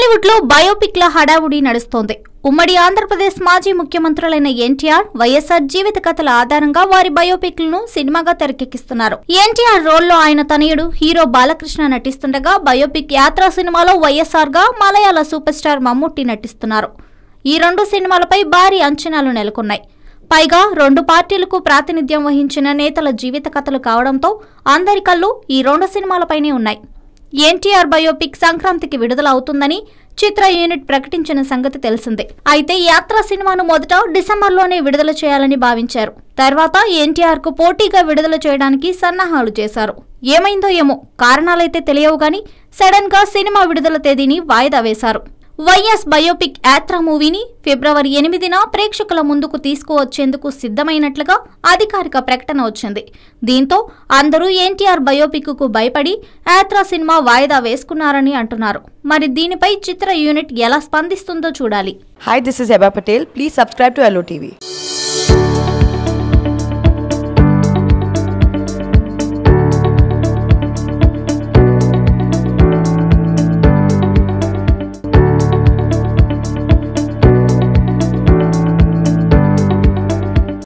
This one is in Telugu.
టాలీవుడ్ లో బయోపిక్ ల హడావుడి నడుస్తోంది ఉమ్మడి ఆంధ్రప్రదేశ్ మాజీ ముఖ్యమంత్రులైన ఎన్టీఆర్ వైఎస్ఆర్ జీవిత కథల ఆధారంగా వారి బయోపిక్ లను సినిమాగా తెరకెక్కిస్తున్నారు ఎన్టీఆర్ రోల్లో ఆయన తనయుడు హీరో బాలకృష్ణ నటిస్తుండగా బయోపిక్ యాత్ర సినిమాలో వైఎస్ఆర్ గా మలయాళ సూపర్ స్టార్ మమ్ముట్టి నటిస్తున్నారు ఈ రెండు సినిమాలపై భారీ అంచనాలు నెలకొన్నాయి పైగా రెండు పార్టీలకు ప్రాతినిధ్యం వహించిన నేతల జీవిత కథలు కావడంతో అందరి కళ్ళు ఈ రెండు సినిమాలపైనే ఉన్నాయి ఎన్టీఆర్ బయోపిక్ సంక్రాంతికి విడుదల అవుతుందని చిత్ర యూనిట్ ప్రకటించిన సంగతి తెలిసిందే అయితే యాత్ర సినిమాను మొదట డిసెంబర్లోనే విడుదల చేయాలని భావించారు తర్వాత ఎన్టీఆర్ కు పోటీగా విడుదల చేయడానికి సన్నాహాలు చేశారు ఏమైందో ఏమో కారణాలైతే తెలియవు గాని సడన్ గా సినిమా విడుదల తేదీని వాయిదా వేశారు వైఎస్ బయోపిక్ యాత్ర మూవీని ఫిబ్రవరి ఎనిమిదిన ప్రేక్షకుల ముందుకు తీసుకువచ్చేందుకు సిద్ధమైనట్లుగా అధికారిక ప్రకటన వచ్చింది దీంతో అందరూ ఎన్టీఆర్ బయోపిక్ కు భయపడి యాత్ర సినిమా వాయిదా వేసుకున్నారని అంటున్నారు మరి దీనిపై చిత్ర యూనిట్ ఎలా స్పందిస్తుందో చూడాలి Hi, this is Heba Patel. Please subscribe to LOTV.